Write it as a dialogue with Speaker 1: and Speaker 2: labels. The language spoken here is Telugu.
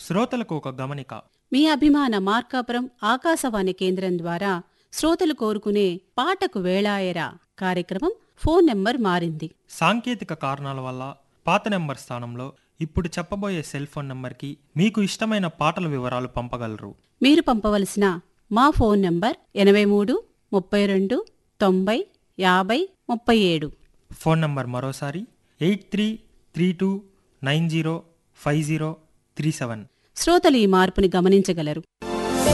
Speaker 1: శ్రోతలకు ఒక గమనిక
Speaker 2: మీ అభిమాన మార్కాపురం ఆకాశవాణి కేంద్రం ద్వారా శ్రోతలు కోరుకునే పాటకు వేళాయరా కార్యక్రమం ఫోన్ నెంబర్ మారింది
Speaker 1: సాంకేతిక కారణాల వల్ల పాత నెంబర్ స్థానంలో ఇప్పుడు చెప్పబోయే సెల్ ఫోన్ నెంబర్కి మీకు ఇష్టమైన పాటల వివరాలు పంపగలరు
Speaker 2: మీరు పంపవలసిన మా ఫోన్ నంబర్ ఎనభై మూడు ముప్పై రెండు తొంభై యాభై ముప్పై ఏడు
Speaker 1: ఫోన్ నంబర్ మరోసారి eight three three two nine zero five zero three seven
Speaker 2: శ్రోతలు ఈ మార్పుని గమనించగలరు